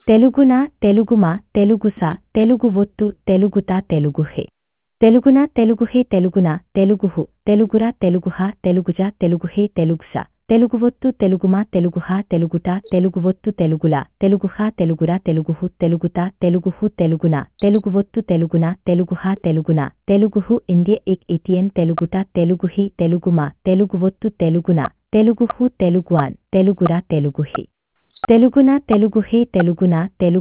తెలుగున తెలుగుమ తెలుగుస తెలుగు ఒత్తు తెలుగుత తెలుగుహే తెలుగున తెలుగుహే తెలుగున తెలుగుహు తెలుగుర తెలుగుహ తెలుగుజ తెలుగుహే తెలుగుస తెలుగువొత్తు తెలుగుమ తెలుగుహ తెలుగుట తెలుగువొత్తు తెలుగుల తెలుగుహ తెలుగుర తెలుగుహు తెలుగుత తెలుగుహు తెలుగున తెలుగువొత్తు తెలుగున తెలుగుహ తెలుగున తెలుగుహు ఇండియ ఇక్ ఇటియన్ తెలుగుట తెలుగుహి తెలుగుమ తెలుగువొత్తు తెలుగున తెలుగుహు తెలుగువాన్ తెలుగుర తెలుగుహి తెలుగున తెలుగుహే తెలుగున తెలుగు